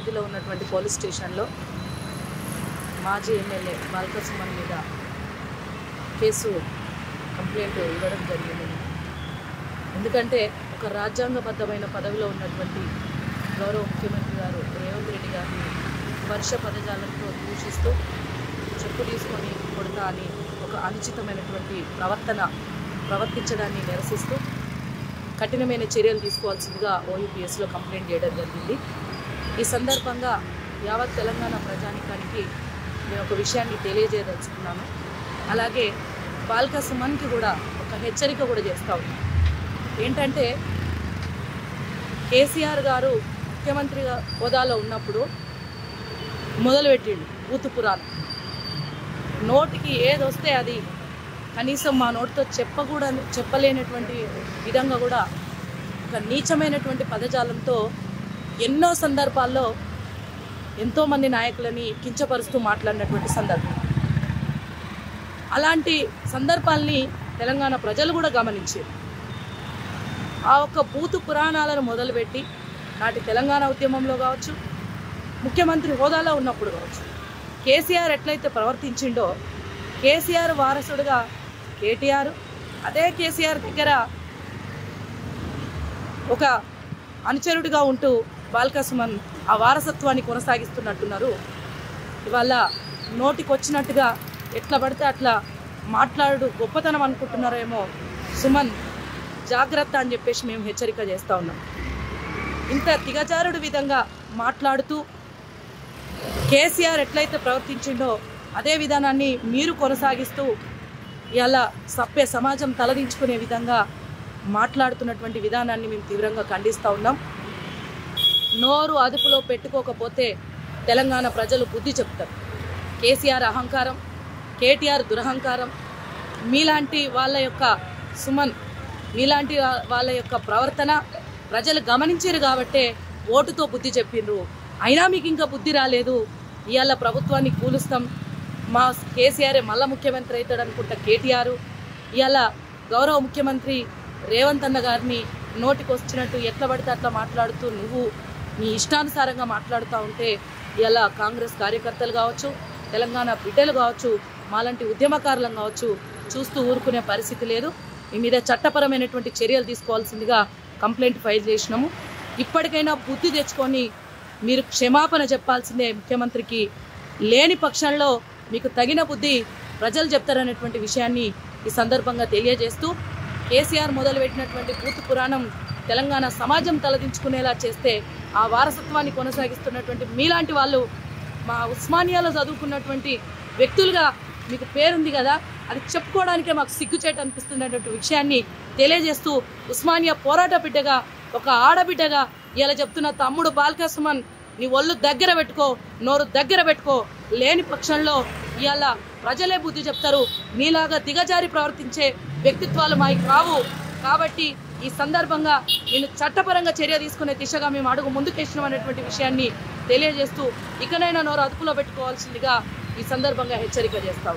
పరిధిలో ఉన్నటువంటి పోలీస్ స్టేషన్లో మాజీ ఎమ్మెల్యే బాల్క సుమన్ మీద కేసు కంప్లైంట్ ఇవ్వడం జరిగింది ఎందుకంటే ఒక రాజ్యాంగబద్ధమైన పదవిలో ఉన్నటువంటి గౌరవ ముఖ్యమంత్రి గారు రేవంత్ రెడ్డి గారిని వర్ష పదజాలంతో దూషిస్తూ చెప్పు తీసుకొని కొడతా అని ఒక అనుచితమైనటువంటి ప్రవర్తన ప్రవర్తించడాన్ని నిరసిస్తూ కఠినమైన చర్యలు తీసుకోవాల్సిందిగా ఓయూపీఎస్లో కంప్లైంట్ చేయడం జరిగింది ఈ సందర్భంగా యావత్ తెలంగాణ ప్రజానికానికి నేను ఒక విషయాన్ని తెలియజేయదలుచుకున్నాను అలాగే బాల్క సుమన్కి కూడా ఒక హెచ్చరిక కూడా చేస్తా ఉన్నాను ఏంటంటే కేసీఆర్ గారు ముఖ్యమంత్రి హోదాలో ఉన్నప్పుడు మొదలుపెట్టిండు బూతు పురాణం నోటికి ఏది వస్తే అది కనీసం మా నోటితో చెప్పకూడ చెప్పలేనటువంటి విధంగా కూడా ఒక నీచమైనటువంటి పదజాలంతో ఎన్నో సందర్భాల్లో ఎంతోమంది నాయకులని కించపరుస్తూ మాట్లాడినటువంటి సందర్భం అలాంటి సందర్భాల్ని తెలంగాణ ప్రజలు కూడా గమనించారు ఆ ఒక్క బూతు పురాణాలను మొదలుపెట్టి నాటి తెలంగాణ ఉద్యమంలో కావచ్చు ముఖ్యమంత్రి హోదాలో ఉన్నప్పుడు కావచ్చు కేసీఆర్ ఎట్లయితే ప్రవర్తించిండో కేసీఆర్ వారసుడుగా కేటీఆర్ అదే కేసీఆర్ దగ్గర ఒక అనుచరుడిగా ఉంటూ బాల్క సుమన్ ఆ వారసత్వాన్ని కొనసాగిస్తున్నట్టున్నారు ఇవాళ నోటికి వచ్చినట్టుగా ఎట్లా పడితే అట్లా మాట్లాడు గొప్పతనం అనుకుంటున్నారేమో సుమన్ జాగ్రత్త అని చెప్పేసి మేము హెచ్చరిక చేస్తూ ఉన్నాం ఇంత దిగజారుడు విధంగా మాట్లాడుతూ కేసీఆర్ ఎట్లయితే ప్రవర్తించిండో అదే విధానాన్ని మీరు కొనసాగిస్తూ ఇలా సభ్య సమాజం తలదించుకునే విధంగా మాట్లాడుతున్నటువంటి విధానాన్ని మేము తీవ్రంగా ఖండిస్తూ ఉన్నాం నోరు అదుపులో పెట్టుకోకపోతే తెలంగాణ ప్రజలు బుద్ధి చెప్తారు కేసీఆర్ అహంకారం కేటీఆర్ దురహంకారం మీలాంటి వాళ్ళ యొక్క సుమన్ మీలాంటి వా- వాళ్ళ యొక్క ప్రవర్తన ప్రజలు గమనించారు కాబట్టే ఓటుతో బుద్ధి చెప్పిండ్రు అయినా మీకు ఇంకా బుద్ధి రాలేదు ఇవాళ ప్రభుత్వాన్ని కూలుస్తాం మా కేసీఆర్ మళ్ళా ముఖ్యమంత్రి అవుతాడు అనుకుంటా కేటీఆర్ ఇవాళ గౌరవ ముఖ్యమంత్రి రేవంత్ అన్న గారిని నోటికి వచ్చినట్టు ఎట్లా పడితే అట్లా మాట్లాడుతూ నువ్వు నీ ఇష్టానుసారంగా మాట్లాడుతూ ఉంటే ఇలా కాంగ్రెస్ కార్యకర్తలు కావచ్చు తెలంగాణ బిడ్డలు కావచ్చు మాలాంటి ఉద్యమకారులం కావచ్చు చూస్తూ ఊరుకునే పరిస్థితి లేదు మీ మీద చట్టపరమైనటువంటి చర్యలు తీసుకోవాల్సిందిగా కంప్లైంట్ ఫైల్ చేసినాము ఇప్పటికైనా బుద్ధి తెచ్చుకొని మీరు క్షమాపణ చెప్పాల్సిందే ముఖ్యమంత్రికి లేని పక్షంలో మీకు తగిన బుద్ధి ప్రజలు చెప్తారనేటువంటి విషయాన్ని ఈ సందర్భంగా తెలియజేస్తూ కేసీఆర్ మొదలుపెట్టినటువంటి పూర్తి పురాణం తెలంగాణ సమాజం తలదించుకునేలా చేస్తే ఆ వారసత్వాన్ని కొనసాగిస్తున్నటువంటి మీలాంటి వాళ్ళు మా ఉస్మానియాలో చదువుకున్నటువంటి వ్యక్తులుగా మీకు పేరుంది కదా అది చెప్పుకోవడానికే మాకు సిగ్గుచేట అనిపిస్తున్నటువంటి విషయాన్ని తెలియజేస్తూ ఉస్మానియా పోరాట బిడ్డగా ఒక ఆడబిడ్డగా ఇలా చెప్తున్న తమ్ముడు బాల్కా సుమన్ నీ ఒళ్ళు దగ్గర పెట్టుకో నోరు దగ్గర పెట్టుకో లేని పక్షంలో ఇవాళ ప్రజలే బుద్ధి చెప్తారు మీలాగా దిగజారి ప్రవర్తించే వ్యక్తిత్వాలు మాకు కావు కాబట్టి ఈ సందర్భంగా నేను చట్టపరంగా చర్య తీసుకునే దిశగా మేము అడుగు ముందుకేసినాం అనేటువంటి విషయాన్ని తెలియజేస్తూ ఇకనైనా నోరు అదుపులో పెట్టుకోవాల్సిందిగా ఈ సందర్భంగా హెచ్చరిక చేస్తాం